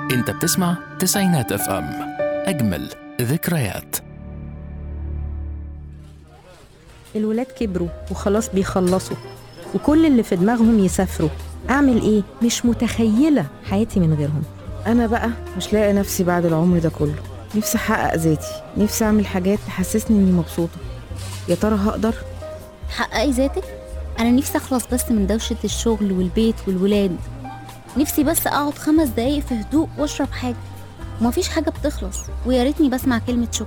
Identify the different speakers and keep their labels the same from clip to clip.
Speaker 1: انت بتسمع تسعينات اف ام اجمل ذكريات
Speaker 2: الولاد كبروا وخلاص بيخلصوا وكل اللي في دماغهم يسافروا أعمل إيه؟ مش متخيلة حياتي من غيرهم
Speaker 3: أنا بقى مش لاقي نفسي بعد العمر ده كله نفسي أحقق ذاتي نفسي أعمل حاجات تحسسني إني مبسوطة يا ترى هقدر؟
Speaker 4: تحققي ذاتك انا نفسي اخلص بس من دوشه الشغل والبيت والولاد نفسي بس اقعد خمس دقايق في هدوء واشرب حاجه ومفيش حاجه بتخلص ويا ريتني بسمع كلمه شكر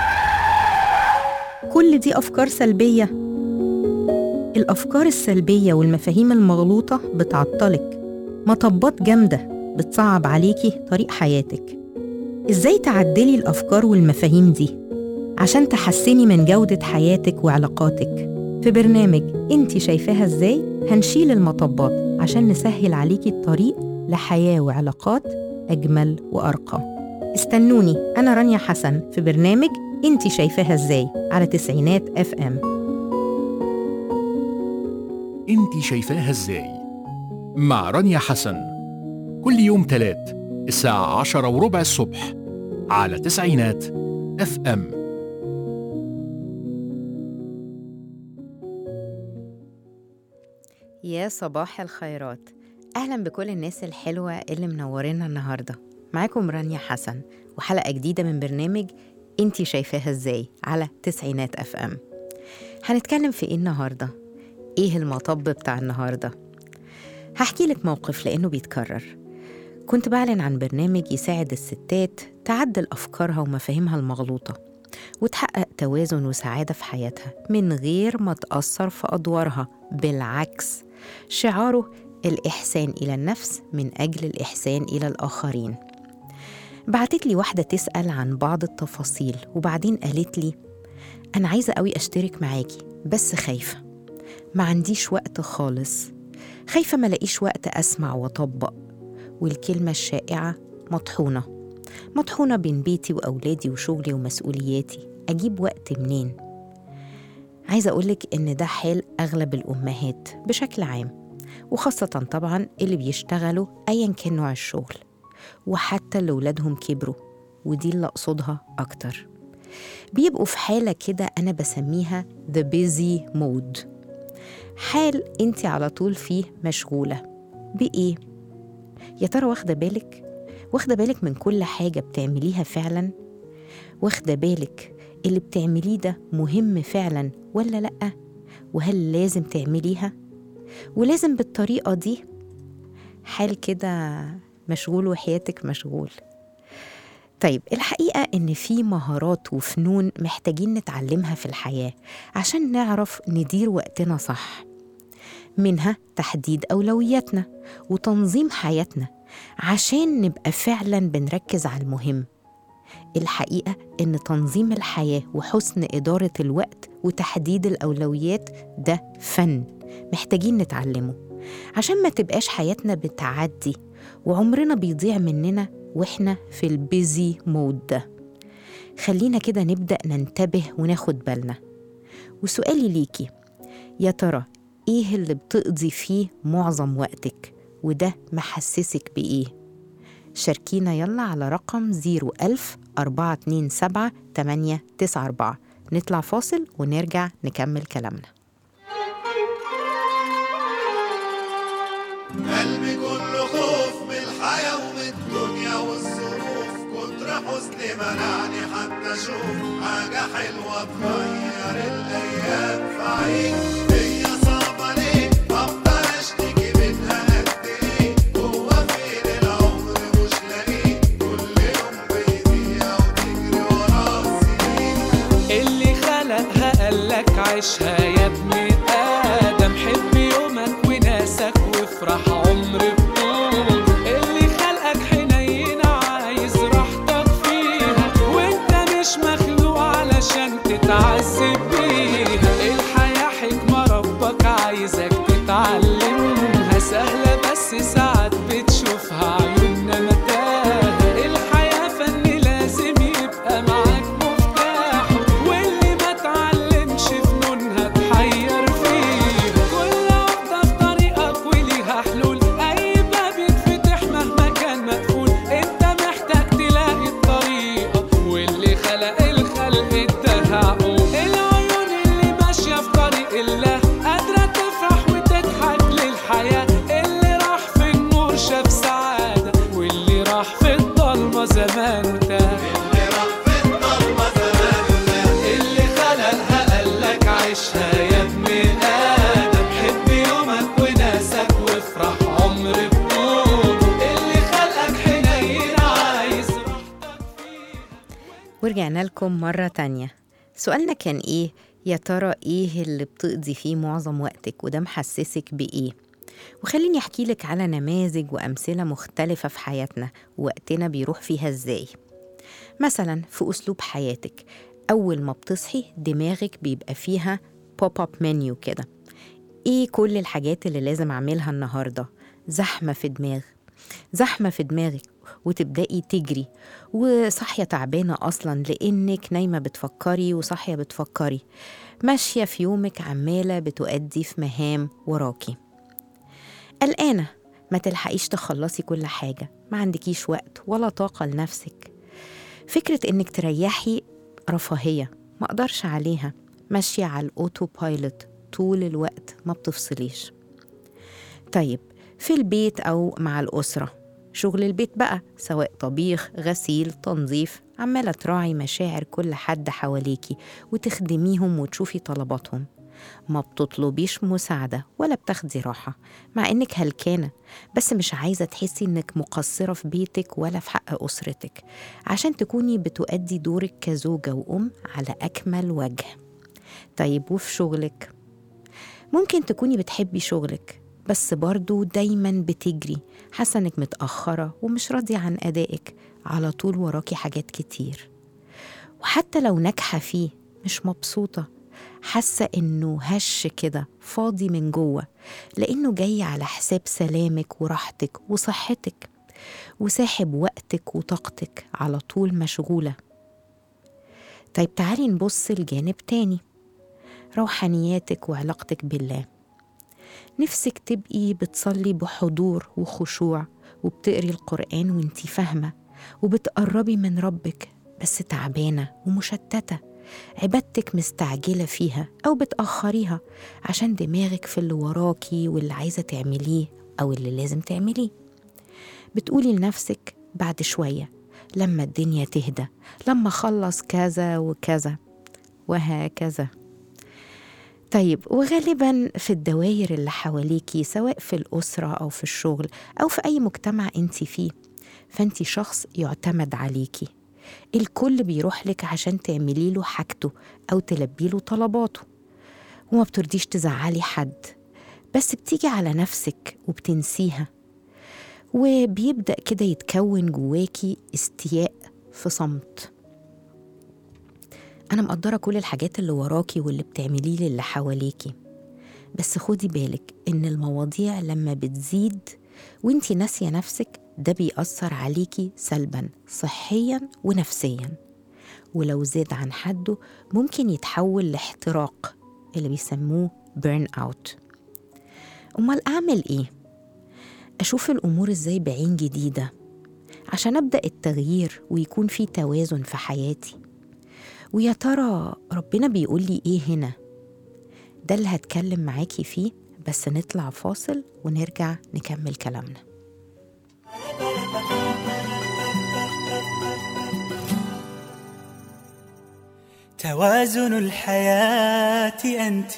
Speaker 2: كل دي أفكار سلبية الأفكار السلبية والمفاهيم المغلوطة بتعطلك مطبات جامدة بتصعب عليكي طريق حياتك إزاي تعدلي الأفكار والمفاهيم دي عشان تحسني من جودة حياتك وعلاقاتك في برنامج انتي شايفاها ازاي هنشيل المطبات عشان نسهل عليكي الطريق لحياة وعلاقات أجمل وأرقى استنوني أنا رانيا حسن في برنامج انتي شايفاها ازاي على تسعينات اف ام
Speaker 1: انت شايفاها ازاي مع رانيا حسن كل يوم تلات الساعة عشرة وربع الصبح على تسعينات اف ام
Speaker 2: يا صباح الخيرات أهلا بكل الناس الحلوة اللي منورينا النهاردة معاكم رانيا حسن وحلقة جديدة من برنامج انتي شايفاها ازاي على تسعينات اف ام هنتكلم في ايه النهاردة ايه المطب بتاع النهاردة هحكي لك موقف لانه بيتكرر كنت بعلن عن برنامج يساعد الستات تعدل افكارها ومفاهيمها المغلوطة وتحقق توازن وسعادة في حياتها من غير ما تأثر في أدوارها بالعكس شعاره الإحسان إلى النفس من أجل الإحسان إلى الآخرين بعتت لي واحدة تسأل عن بعض التفاصيل وبعدين قالت لي أنا عايزة قوي أشترك معاكي بس خايفة ما عنديش وقت خالص خايفة ما لاقيش وقت أسمع وأطبق والكلمة الشائعة مطحونة مطحونة بين بيتي وأولادي وشغلي ومسؤولياتي أجيب وقت منين؟ عايزة أقولك إن ده حال أغلب الأمهات بشكل عام وخاصة طبعا اللي بيشتغلوا أيا كان نوع الشغل وحتى اللي ولادهم كبروا ودي اللي أقصدها أكتر بيبقوا في حالة كده أنا بسميها the busy mode حال أنت على طول فيه مشغولة بإيه؟ يا ترى واخدة بالك؟ واخدة بالك من كل حاجة بتعمليها فعلا؟ واخدة بالك اللي بتعمليه ده مهم فعلا ولا لأ؟ وهل لازم تعمليها؟ ولازم بالطريقة دي حال كده مشغول وحياتك مشغول طيب الحقيقة إن في مهارات وفنون محتاجين نتعلمها في الحياة عشان نعرف ندير وقتنا صح منها تحديد أولوياتنا وتنظيم حياتنا عشان نبقى فعلا بنركز على المهم الحقيقة إن تنظيم الحياة وحسن إدارة الوقت وتحديد الأولويات ده فن محتاجين نتعلمه عشان ما تبقاش حياتنا بتعدي وعمرنا بيضيع مننا واحنا في البيزي مود ده خلينا كده نبدأ ننتبه وناخد بالنا وسؤالي ليكي يا ترى ايه اللي بتقضي فيه معظم وقتك وده محسسك بإيه شاركينا يلا على رقم 01000 427 894 نطلع فاصل ونرجع نكمل كلامنا
Speaker 5: قلبي كله خوف من الحياة ومن الدنيا والظروف كتر حزني منعني حتى اشوف حاجة حلوة تغير الأيام في عيني هي صعبة ليه أفضل أشتكي منها قد إيه هو فين العمر مش لاقيه كل يوم بيضيع وتجري ورا السنين
Speaker 6: اللي خلقها قالك عيشها يا ابن آدم حب يومك وناسك وافرح عمر بطول اللي خلقك حنين عايز راحتك فيها وانت مش مخلوق علشان تتعذب بيها الحياة حكمة ربك عايزك تتعلمها سهلة بس ساعات بتشوفها عيوننا متاهة الحياة فن لازم يبقى معاك مفتاحه واللي ما اتعلمش فنونها
Speaker 2: ورجعنا لكم مرة تانية سؤالنا كان إيه؟ يا ترى إيه اللي بتقضي فيه معظم وقتك وده محسسك بإيه؟ وخليني أحكي لك على نماذج وأمثلة مختلفة في حياتنا وقتنا بيروح فيها إزاي مثلا في أسلوب حياتك أول ما بتصحي دماغك بيبقى فيها بوب اب منيو كده إيه كل الحاجات اللي لازم أعملها النهاردة زحمة في دماغ زحمة في دماغك وتبدأي تجري وصاحية تعبانة أصلا لأنك نايمة بتفكري وصاحية بتفكري ماشية في يومك عمالة بتؤدي في مهام وراكي قلقانة ما تلحقيش تخلصي كل حاجة ما عندكيش وقت ولا طاقة لنفسك فكرة إنك تريحي رفاهية ما أقدرش عليها ماشية على الأوتو بايلوت طول الوقت ما بتفصليش طيب في البيت أو مع الأسرة شغل البيت بقى سواء طبيخ غسيل تنظيف عمالة تراعي مشاعر كل حد حواليكي وتخدميهم وتشوفي طلباتهم ما بتطلبيش مساعدة ولا بتاخدي راحة مع إنك هلكانة بس مش عايزة تحسي إنك مقصرة في بيتك ولا في حق أسرتك عشان تكوني بتؤدي دورك كزوجة وأم على أكمل وجه طيب وفي شغلك ممكن تكوني بتحبي شغلك بس برضو دايما بتجري حاسة انك متأخرة ومش راضية عن أدائك على طول وراكي حاجات كتير وحتى لو ناجحة فيه مش مبسوطة حاسة انه هش كده فاضي من جوه لانه جاي على حساب سلامك وراحتك وصحتك وساحب وقتك وطاقتك على طول مشغولة طيب تعالي نبص لجانب تاني روحانياتك وعلاقتك بالله نفسك تبقي بتصلي بحضور وخشوع وبتقري القرآن وانتي فاهمة وبتقربي من ربك بس تعبانة ومشتتة عبادتك مستعجلة فيها أو بتأخريها عشان دماغك في اللي وراكي واللي عايزة تعمليه أو اللي لازم تعمليه بتقولي لنفسك بعد شوية لما الدنيا تهدى لما أخلص كذا وكذا وهكذا طيب وغالبا في الدوائر اللي حواليكي سواء في الأسرة أو في الشغل أو في أي مجتمع أنت فيه فأنت شخص يعتمد عليكي الكل بيروح لك عشان تعملي له حاجته أو تلبي له طلباته وما بترضيش تزعلي حد بس بتيجي على نفسك وبتنسيها وبيبدأ كده يتكون جواكي استياء في صمت أنا مقدرة كل الحاجات اللي وراكي واللي بتعمليه للي حواليكي بس خدي بالك إن المواضيع لما بتزيد وانتي ناسية نفسك ده بيأثر عليكي سلبا صحيا ونفسيا ولو زاد عن حده ممكن يتحول لاحتراق اللي بيسموه بيرن اوت أمال أعمل إيه؟ أشوف الأمور إزاي بعين جديدة عشان أبدأ التغيير ويكون في توازن في حياتي ويا ترى ربنا بيقول لي ايه هنا ده اللي هتكلم معاكي فيه بس نطلع فاصل ونرجع نكمل كلامنا
Speaker 7: توازن الحياة أنت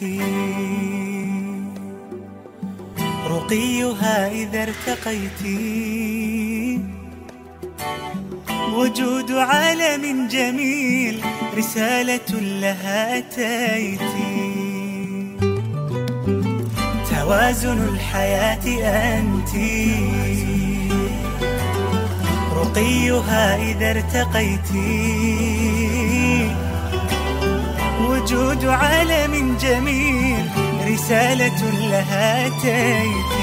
Speaker 7: رقيها إذا ارتقيت وجود عالم جميل رسالة لها أتيت توازن الحياة أنت رقيها إذا ارتقيت وجود عالم جميل رسالة لها أتيت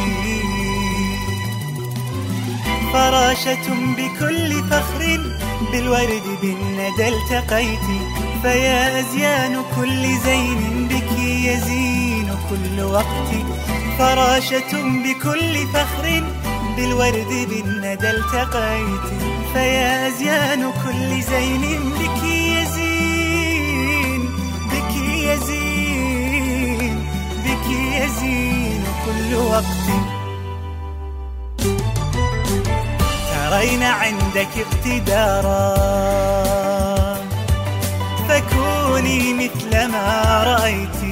Speaker 7: فراشة بكل فخر بالورد بالندى التقيت فيا أزيان كل زين بك يزين كل وقت فراشة بكل فخر بالورد بالندى التقيت فيا أزيان كل زين بك يزين بك يزين بك يزين كل وقت ترين عندك اقتدارا فكوني مثل ما رأيت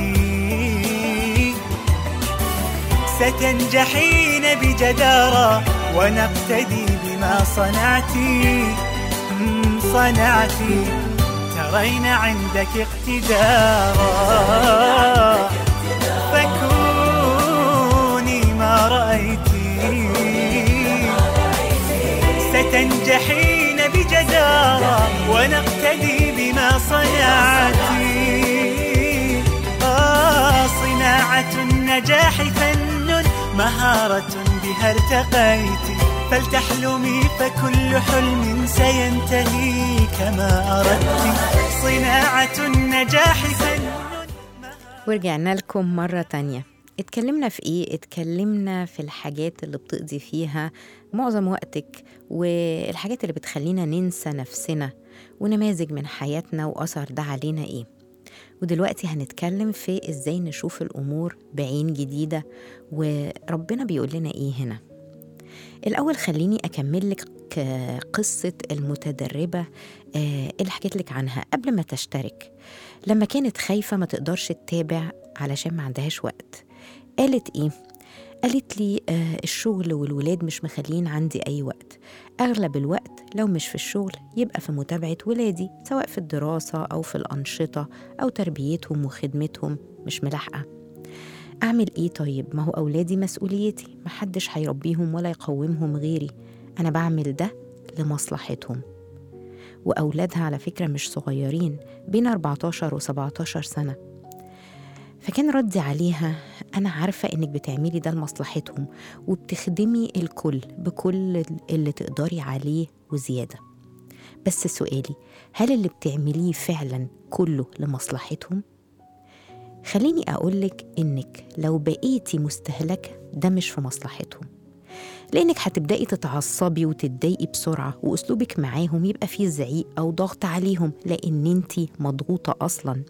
Speaker 7: ستنجحين بجدارة ونقتدي بما صنعت مم، صنعت رأينا عندك اقتدارا فكوني ما رأيتي ستنجحين بجدارة ونقتدي بما صنعتي آه صناعة النجاح فن مهارة بها ارتقيت فلتحلمي فكل حلم سينتهي كما أردت صناعة النجاح فن
Speaker 2: ورجعنا لكم مرة تانية اتكلمنا في ايه؟ اتكلمنا في الحاجات اللي بتقضي فيها معظم وقتك والحاجات اللي بتخلينا ننسى نفسنا ونماذج من حياتنا وأثر ده علينا ايه ودلوقتي هنتكلم في ازاي نشوف الأمور بعين جديدة وربنا بيقول لنا ايه هنا الأول خليني أكمل لك قصة المتدربة آه، اللي حكيت لك عنها قبل ما تشترك لما كانت خايفة ما تقدرش تتابع علشان ما عندهاش وقت قالت إيه؟ قالت لي آه الشغل والولاد مش مخلين عندي أي وقت أغلب الوقت لو مش في الشغل يبقى في متابعة ولادي سواء في الدراسة أو في الأنشطة أو تربيتهم وخدمتهم مش ملاحقة أعمل إيه طيب؟ ما هو أولادي مسؤوليتي محدش هيربيهم ولا يقومهم غيري أنا بعمل ده لمصلحتهم وأولادها على فكرة مش صغيرين بين 14 و 17 سنة فكان ردي عليها أنا عارفة إنك بتعملي ده لمصلحتهم وبتخدمي الكل بكل اللي تقدري عليه وزيادة بس سؤالي هل اللي بتعمليه فعلا كله لمصلحتهم؟ خليني أقولك إنك لو بقيتي مستهلكة ده مش في مصلحتهم لأنك هتبدأي تتعصبي وتتضايقي بسرعة وأسلوبك معاهم يبقى فيه زعيق أو ضغط عليهم لأن انتي مضغوطة أصلاً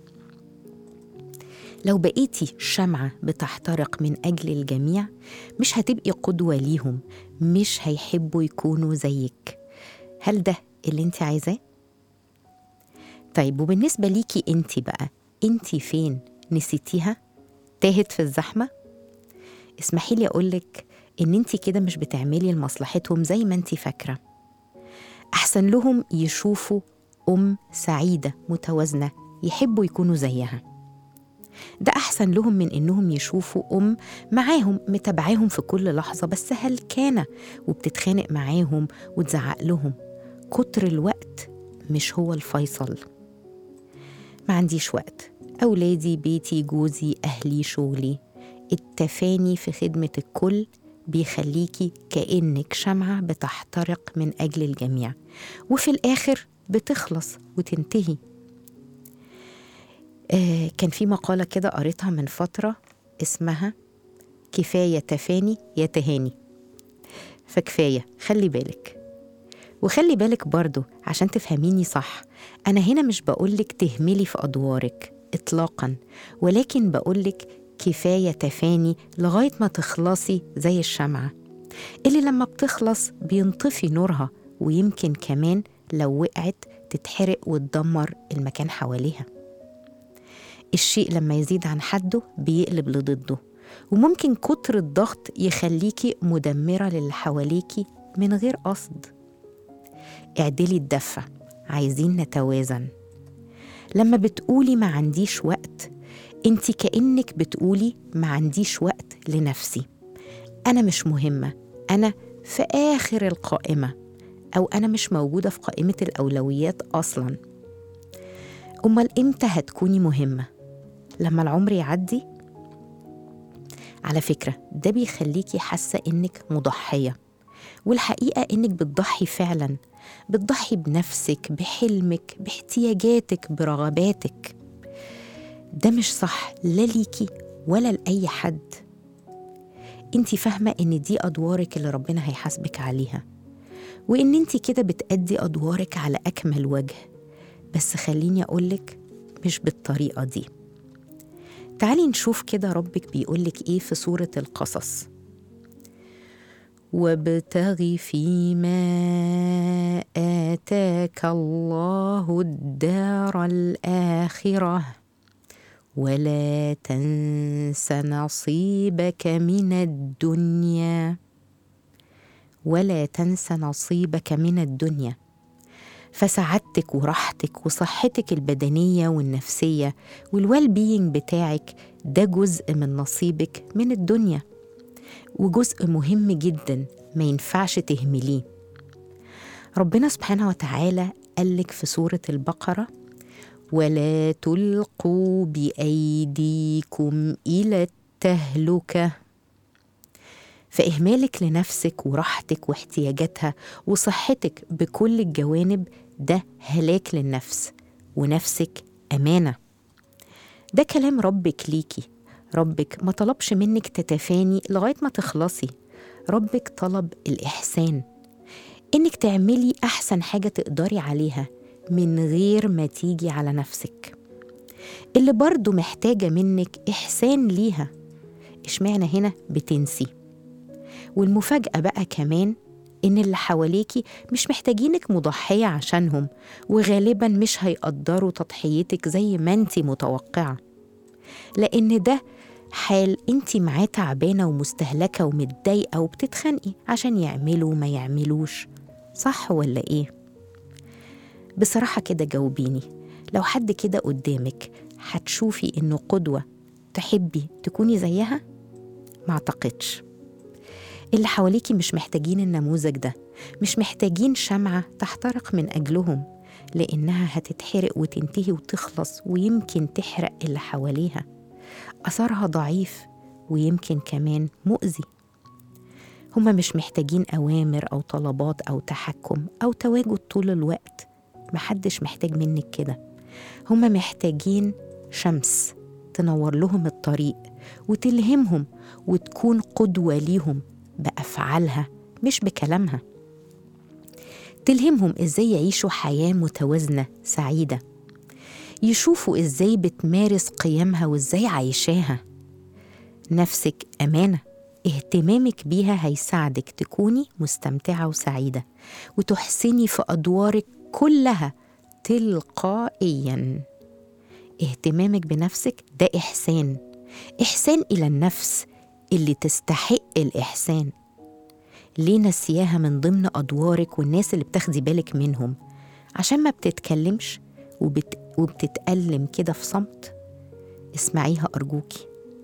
Speaker 2: لو بقيتي شمعة بتحترق من أجل الجميع مش هتبقي قدوة ليهم مش هيحبوا يكونوا زيك هل ده اللي انت عايزاه؟ طيب وبالنسبة ليكي انت بقى انت فين؟ نسيتيها؟ تاهت في الزحمة؟ اسمحي لي أقولك إن انت كده مش بتعملي لمصلحتهم زي ما انت فاكرة أحسن لهم يشوفوا أم سعيدة متوازنة يحبوا يكونوا زيها ده أحسن لهم من إنهم يشوفوا أم معاهم متابعاهم في كل لحظة بس هلكانة وبتتخانق معاهم وتزعق لهم كتر الوقت مش هو الفيصل ما عنديش وقت أولادي بيتي جوزي أهلي شغلي التفاني في خدمة الكل بيخليكي كأنك شمعة بتحترق من أجل الجميع وفي الآخر بتخلص وتنتهي آه كان في مقالة كده قريتها من فترة اسمها كفاية تفاني يا تهاني فكفاية خلي بالك وخلي بالك برضو عشان تفهميني صح أنا هنا مش بقولك تهملي في أدوارك إطلاقا ولكن بقولك كفاية تفاني لغاية ما تخلصي زي الشمعة اللي لما بتخلص بينطفي نورها ويمكن كمان لو وقعت تتحرق وتدمر المكان حواليها الشيء لما يزيد عن حده بيقلب لضده وممكن كتر الضغط يخليكي مدمرة للي حواليكي من غير قصد اعدلي الدفة عايزين نتوازن لما بتقولي ما عنديش وقت انت كأنك بتقولي ما عنديش وقت لنفسي أنا مش مهمة أنا في آخر القائمة أو أنا مش موجودة في قائمة الأولويات أصلا أمال إمتى هتكوني مهمة؟ لما العمر يعدي؟ على فكرة ده بيخليكي حاسة إنك مضحية والحقيقة إنك بتضحي فعلا بتضحي بنفسك بحلمك باحتياجاتك برغباتك ده مش صح لا ليكي ولا لأي حد انت فاهمة ان دي أدوارك اللي ربنا هيحاسبك عليها وان انت كده بتأدي أدوارك على أكمل وجه بس خليني أقولك مش بالطريقة دي تعالي نشوف كده ربك بيقولك ايه في سورة القصص وابتغ فيما آتاك الله الدار الآخرة ولا تنس نصيبك من الدنيا ولا تنس نصيبك من الدنيا فسعادتك وراحتك وصحتك البدنية والنفسية والويل بينج بتاعك ده جزء من نصيبك من الدنيا وجزء مهم جدا ما ينفعش تهمليه ربنا سبحانه وتعالى قالك في سورة البقرة ولا تلقوا بأيديكم إلى التهلكة فإهمالك لنفسك وراحتك واحتياجاتها وصحتك بكل الجوانب ده هلاك للنفس ونفسك أمانة ده كلام ربك ليكي ربك ما طلبش منك تتفاني لغاية ما تخلصي ربك طلب الإحسان إنك تعملي أحسن حاجة تقدري عليها من غير ما تيجي على نفسك اللي برضو محتاجة منك إحسان ليها إشمعنى هنا بتنسي والمفاجأة بقى كمان إن اللي حواليكي مش محتاجينك مضحية عشانهم وغالبا مش هيقدروا تضحيتك زي ما انتي متوقعة لأن ده حال انتي معاه تعبانة ومستهلكة ومتضايقة وبتتخانقي عشان يعملوا ما يعملوش صح ولا ايه؟ بصراحة كده جاوبيني لو حد كده قدامك هتشوفي انه قدوة تحبي تكوني زيها؟ ما اعتقدش اللي حواليكي مش محتاجين النموذج ده مش محتاجين شمعة تحترق من أجلهم لأنها هتتحرق وتنتهي وتخلص ويمكن تحرق اللي حواليها أثرها ضعيف ويمكن كمان مؤذي هما مش محتاجين أوامر أو طلبات أو تحكم أو تواجد طول الوقت محدش محتاج منك كده هما محتاجين شمس تنور لهم الطريق وتلهمهم وتكون قدوة ليهم بأفعالها مش بكلامها تلهمهم ازاي يعيشوا حياة متوازنة سعيدة يشوفوا ازاي بتمارس قيمها وازاي عايشاها نفسك أمانة اهتمامك بيها هيساعدك تكوني مستمتعة وسعيدة وتحسني في أدوارك كلها تلقائيا اهتمامك بنفسك ده إحسان إحسان إلى النفس اللي تستحق الإحسان ليه نسياها من ضمن أدوارك والناس اللي بتاخدي بالك منهم عشان ما بتتكلمش وبت... وبتتألم كده في صمت اسمعيها أرجوكي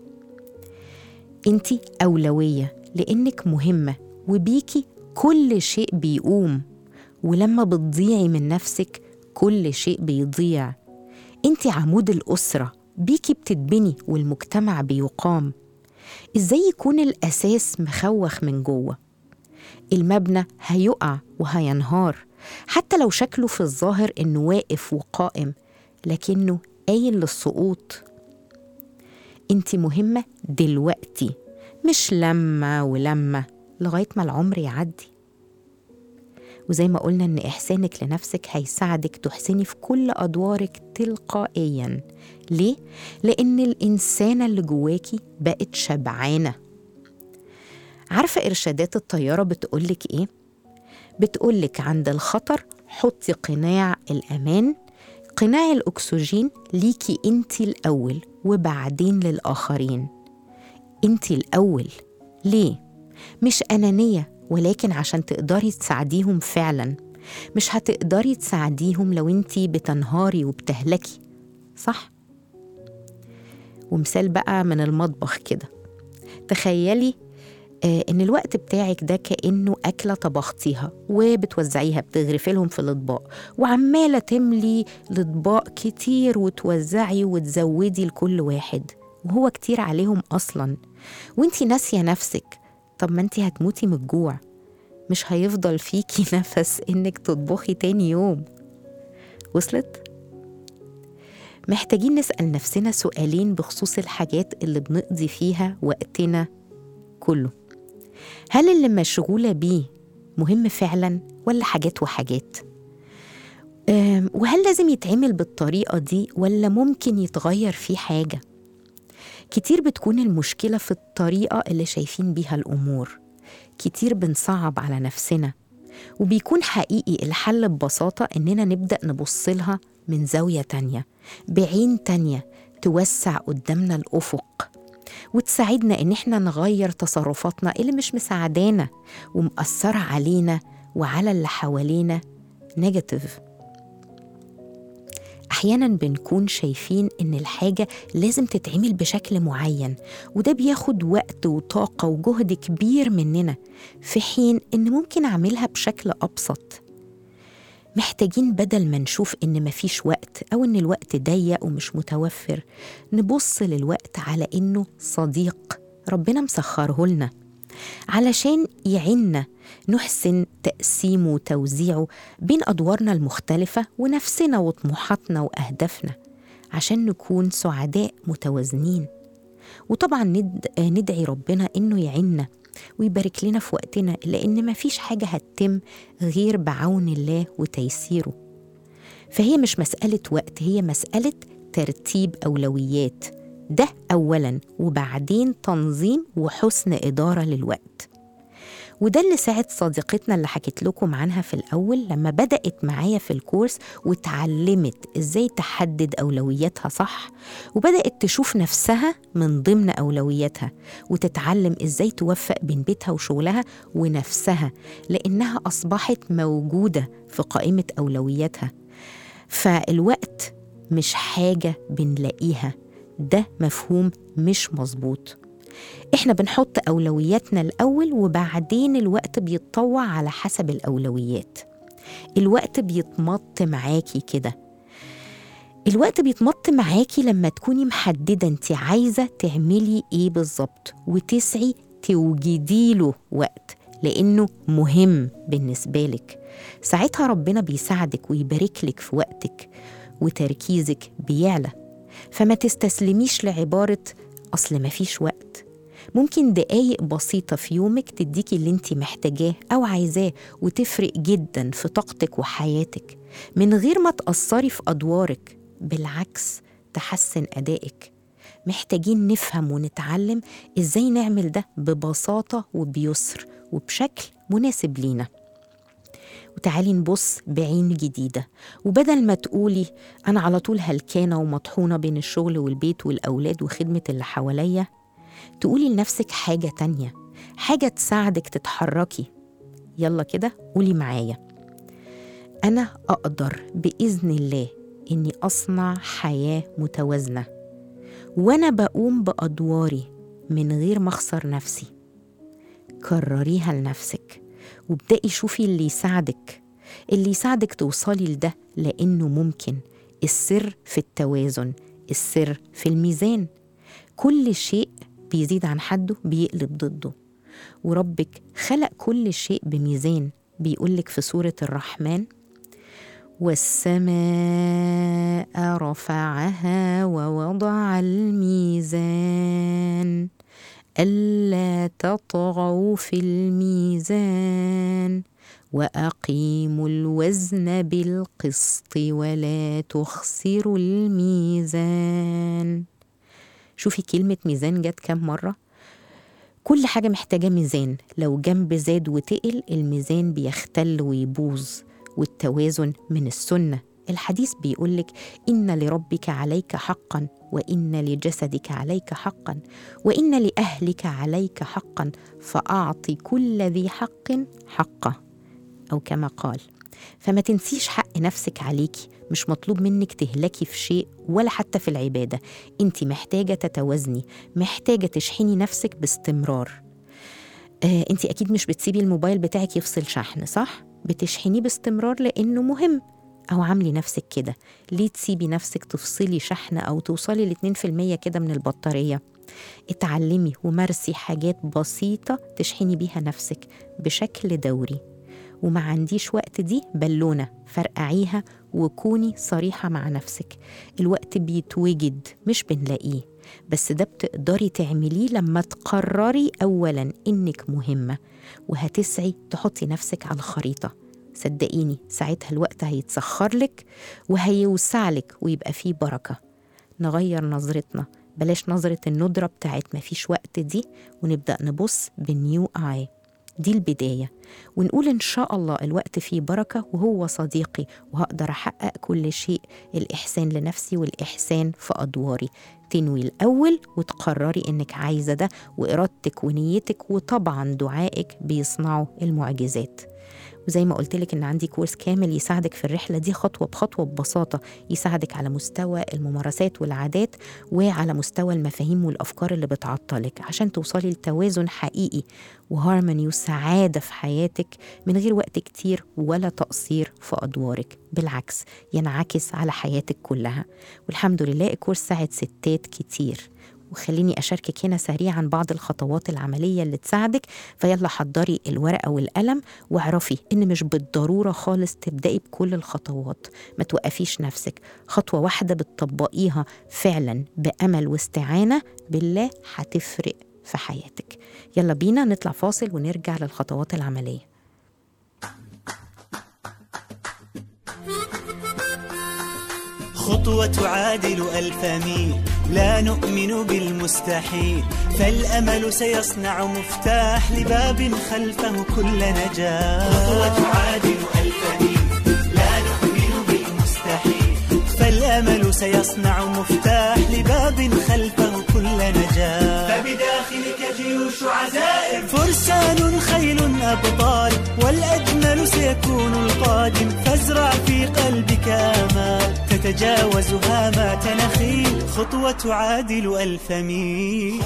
Speaker 2: انتي أولوية لأنك مهمة وبيكي كل شيء بيقوم ولما بتضيعي من نفسك كل شيء بيضيع انتي عمود الأسرة بيكي بتتبني والمجتمع بيقام ازاي يكون الأساس مخوخ من جوه المبنى هيقع وهينهار حتى لو شكله في الظاهر انه واقف وقائم لكنه قايل للسقوط انت مهمة دلوقتي مش لما ولما لغاية ما العمر يعدي وزي ما قلنا ان احسانك لنفسك هيساعدك تحسني في كل ادوارك تلقائيا ليه لان الانسانه اللي جواكي بقت شبعانه عارفه ارشادات الطياره بتقولك ايه بتقولك عند الخطر حطي قناع الامان قناع الاكسجين ليكي انت الاول وبعدين للاخرين انت الاول ليه مش انانيه ولكن عشان تقدري تساعديهم فعلا مش هتقدري تساعديهم لو انتي بتنهاري وبتهلكي صح ومثال بقى من المطبخ كده تخيلي آه ان الوقت بتاعك ده كانه اكله طبختيها وبتوزعيها بتغرفي لهم في الاطباق وعماله تملي الاطباق كتير وتوزعي وتزودي لكل واحد وهو كتير عليهم اصلا وانتي ناسيه نفسك طب ما انتي هتموتي من الجوع مش هيفضل فيكي نفس انك تطبخي تاني يوم وصلت؟ محتاجين نسأل نفسنا سؤالين بخصوص الحاجات اللي بنقضي فيها وقتنا كله هل اللي مشغولة بيه مهم فعلا ولا حاجات وحاجات؟ وهل لازم يتعمل بالطريقة دي ولا ممكن يتغير فيه حاجة؟ كتير بتكون المشكلة في الطريقة اللي شايفين بيها الأمور كتير بنصعب على نفسنا وبيكون حقيقي الحل ببساطة إننا نبدأ نبص لها من زاوية تانية بعين تانية توسع قدامنا الأفق وتساعدنا إن إحنا نغير تصرفاتنا اللي مش مساعدانا ومأثرة علينا وعلى اللي حوالينا نيجاتيف أحيانا بنكون شايفين إن الحاجة لازم تتعمل بشكل معين وده بياخد وقت وطاقة وجهد كبير مننا في حين إن ممكن أعملها بشكل أبسط محتاجين بدل ما نشوف إن مفيش وقت أو إن الوقت ضيق ومش متوفر نبص للوقت على إنه صديق ربنا مسخره لنا علشان يعيننا نحسن تقسيمه وتوزيعه بين أدوارنا المختلفة ونفسنا وطموحاتنا وأهدافنا عشان نكون سعداء متوازنين وطبعا ند... ندعي ربنا إنه يعيننا ويبارك لنا في وقتنا لأن مفيش حاجة هتتم غير بعون الله وتيسيره فهي مش مسألة وقت هي مسألة ترتيب أولويات ده أولا وبعدين تنظيم وحسن إدارة للوقت وده اللي ساعد صديقتنا اللي حكيت لكم عنها في الأول لما بدأت معايا في الكورس واتعلمت إزاي تحدد أولوياتها صح وبدأت تشوف نفسها من ضمن أولوياتها وتتعلم إزاي توفق بين بيتها وشغلها ونفسها لأنها أصبحت موجودة في قائمة أولوياتها فالوقت مش حاجة بنلاقيها ده مفهوم مش مظبوط احنا بنحط اولوياتنا الاول وبعدين الوقت بيتطوع على حسب الاولويات الوقت بيتمط معاكي كده الوقت بيتمط معاكي لما تكوني محددة انت عايزة تعملي ايه بالظبط وتسعي توجدي له وقت لانه مهم بالنسبة لك ساعتها ربنا بيساعدك ويبارك لك في وقتك وتركيزك بيعلى فما تستسلميش لعبارة أصل مفيش وقت ممكن دقايق بسيطة في يومك تديكي اللي انت محتاجاه أو عايزاه وتفرق جدا في طاقتك وحياتك من غير ما تأثري في أدوارك بالعكس تحسن أدائك محتاجين نفهم ونتعلم إزاي نعمل ده ببساطة وبيسر وبشكل مناسب لينا وتعالي نبص بعين جديدة وبدل ما تقولي أنا على طول هلكانة ومطحونة بين الشغل والبيت والأولاد وخدمة اللي حواليا تقولي لنفسك حاجة تانية حاجة تساعدك تتحركي يلا كده قولي معايا أنا أقدر بإذن الله إني أصنع حياة متوازنة وأنا بقوم بأدواري من غير ما أخسر نفسي كرريها لنفسك وابدأي شوفي اللي يساعدك اللي يساعدك توصلي لده لأنه ممكن السر في التوازن السر في الميزان كل شيء بيزيد عن حده بيقلب ضده وربك خلق كل شيء بميزان بيقولك في سورة الرحمن والسماء رفعها ووضع الميزان ألا تطغوا في الميزان وأقيموا الوزن بالقسط ولا تخسروا الميزان شوفي كلمة ميزان جت كام مرة كل حاجة محتاجة ميزان لو جنب زاد وتقل الميزان بيختل ويبوظ والتوازن من السنة الحديث بيقولك إن لربك عليك حقا وإن لجسدك عليك حقا وإن لأهلك عليك حقا فأعطي كل ذي حق حقه أو كما قال فما تنسيش حق نفسك عليكي مش مطلوب منك تهلكي في شيء ولا حتى في العبادة انت محتاجة تتوازني محتاجة تشحني نفسك باستمرار آه انت أكيد مش بتسيبي الموبايل بتاعك يفصل شحن صح؟ بتشحنيه باستمرار لأنه مهم أو عاملي نفسك كده ليه تسيبي نفسك تفصلي شحن أو توصلي ل 2% كده من البطارية اتعلمي ومارسي حاجات بسيطة تشحني بيها نفسك بشكل دوري وما عنديش وقت دي بالونة فرقعيها وكوني صريحة مع نفسك الوقت بيتوجد مش بنلاقيه بس ده بتقدري تعمليه لما تقرري أولا إنك مهمة وهتسعي تحطي نفسك على الخريطة صدقيني ساعتها الوقت هيتسخر لك وهيوسع لك ويبقى فيه بركة نغير نظرتنا بلاش نظرة الندرة بتاعت مفيش وقت دي ونبدأ نبص بنيو آي دي البداية ونقول إن شاء الله الوقت فيه بركة وهو صديقي وهقدر أحقق كل شيء الإحسان لنفسي والإحسان في أدواري تنوي الأول وتقرري إنك عايزة ده وإرادتك ونيتك وطبعا دعائك بيصنعوا المعجزات وزي ما قلت لك ان عندي كورس كامل يساعدك في الرحله دي خطوه بخطوه ببساطه يساعدك على مستوى الممارسات والعادات وعلى مستوى المفاهيم والافكار اللي بتعطلك عشان توصلي لتوازن حقيقي وهارموني وسعاده في حياتك من غير وقت كتير ولا تقصير في ادوارك بالعكس ينعكس على حياتك كلها والحمد لله الكورس ساعد ستات كتير وخليني أشاركك هنا سريعا بعض الخطوات العملية اللي تساعدك فيلا حضري الورقة والقلم واعرفي إن مش بالضرورة خالص تبدأي بكل الخطوات ما توقفيش نفسك خطوة واحدة بتطبقيها فعلا بأمل واستعانة بالله هتفرق في حياتك يلا بينا نطلع فاصل ونرجع للخطوات العملية
Speaker 7: خطوة تعادل ألف ميل لا نؤمن بالمستحيل فالأمل سيصنع مفتاح لباب خلفه كل نجاح خطوة تعادل ألف ميل لا نؤمن بالمستحيل فالأمل سيصنع مفتاح لباب خلفه كل نجاح فبداخلك جيوش عزائم فرسان خيل أبطال والأجمل سيكون القادم فازرع في قلبك آمال تتجاوز هامات نخيل خطوة تعادل ألف ميل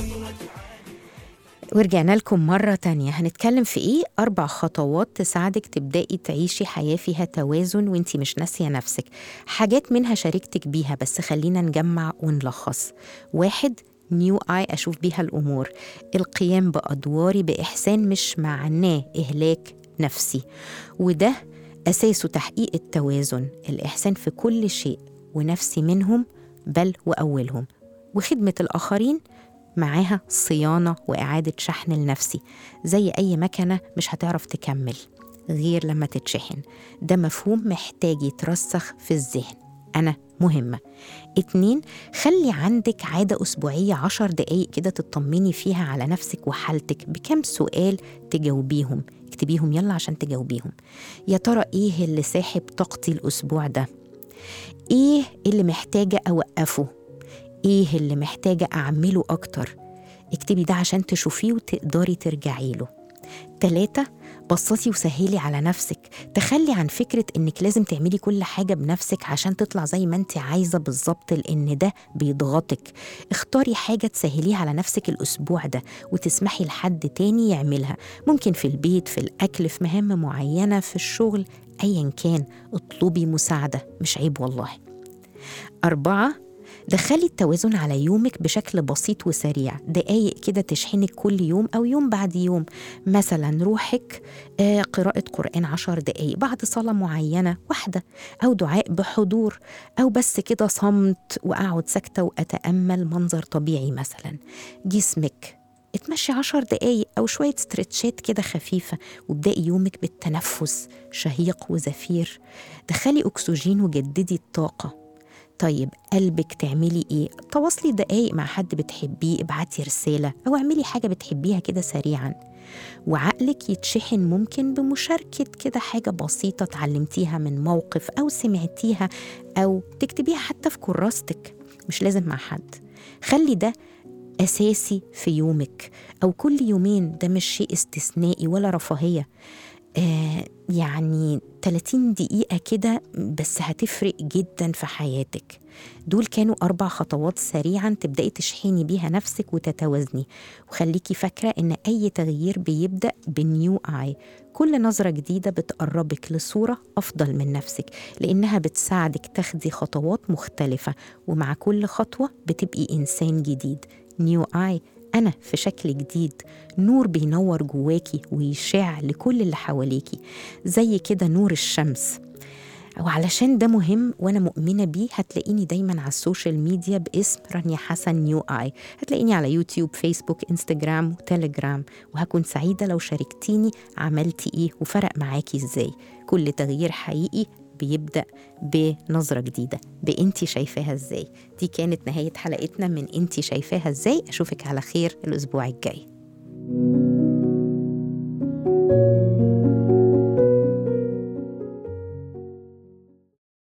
Speaker 2: ورجعنا لكم مرة تانية هنتكلم في إيه؟ أربع خطوات تساعدك تبدأي تعيشي حياة فيها توازن وانتي مش ناسية نفسك حاجات منها شاركتك بيها بس خلينا نجمع ونلخص واحد نيو آي أشوف بيها الأمور القيام بأدواري بإحسان مش معناه إهلاك نفسي وده أساسه تحقيق التوازن الإحسان في كل شيء ونفسي منهم بل وأولهم وخدمة الآخرين معاها صيانة وإعادة شحن لنفسي زي أي مكنة مش هتعرف تكمل غير لما تتشحن ده مفهوم محتاج يترسخ في الذهن أنا مهمة اتنين خلي عندك عادة أسبوعية عشر دقايق كده تطمني فيها على نفسك وحالتك بكم سؤال تجاوبيهم اكتبيهم يلا عشان تجاوبيهم يا ترى ايه اللي ساحب طاقتي الأسبوع ده ايه اللي محتاجة أوقفه ايه اللي محتاجة أعمله أكتر اكتبي ده عشان تشوفيه وتقدري ترجعي له تلاتة بسطي وسهلي على نفسك تخلي عن فكرة انك لازم تعملي كل حاجة بنفسك عشان تطلع زي ما انت عايزة بالظبط لان ده بيضغطك اختاري حاجة تسهليها على نفسك الاسبوع ده وتسمحي لحد تاني يعملها ممكن في البيت في الاكل في مهام معينة في الشغل ايا كان اطلبي مساعدة مش عيب والله أربعة دخلي التوازن على يومك بشكل بسيط وسريع دقايق كده تشحنك كل يوم أو يوم بعد يوم مثلا روحك آه، قراءة قرآن عشر دقايق بعد صلاة معينة واحدة أو دعاء بحضور أو بس كده صمت وأقعد ساكتة وأتأمل منظر طبيعي مثلا جسمك اتمشي عشر دقايق أو شوية ستريتشات كده خفيفة وابدأي يومك بالتنفس شهيق وزفير دخلي أكسجين وجددي الطاقة طيب قلبك تعملي ايه تواصلي دقايق مع حد بتحبيه ابعتي رسالة او اعملي حاجة بتحبيها كده سريعا وعقلك يتشحن ممكن بمشاركة كده حاجة بسيطة اتعلمتيها من موقف أو سمعتيها أو تكتبيها حتى في كراستك مش لازم مع حد خلي ده أساسي في يومك أو كل يومين ده مش شيء استثنائي ولا رفاهية آه يعني 30 دقيقة كده بس هتفرق جدا في حياتك دول كانوا أربع خطوات سريعا تبدأي تشحني بيها نفسك وتتوازني وخليكي فاكرة إن أي تغيير بيبدأ بنيو آي كل نظرة جديدة بتقربك لصورة أفضل من نفسك لأنها بتساعدك تاخدي خطوات مختلفة ومع كل خطوة بتبقي إنسان جديد نيو آي أنا في شكل جديد نور بينور جواكي ويشع لكل اللي حواليكي زي كده نور الشمس وعلشان ده مهم وانا مؤمنه بيه هتلاقيني دايما على السوشيال ميديا باسم رانيا حسن نيو اي هتلاقيني على يوتيوب فيسبوك انستجرام وتليجرام وهكون سعيده لو شاركتيني عملتي ايه وفرق معاكي ازاي كل تغيير حقيقي بيبدأ بنظرة جديدة بإنتي شايفاها ازاي دي كانت نهاية حلقتنا من إنتي شايفاها ازاي أشوفك على خير الأسبوع الجاي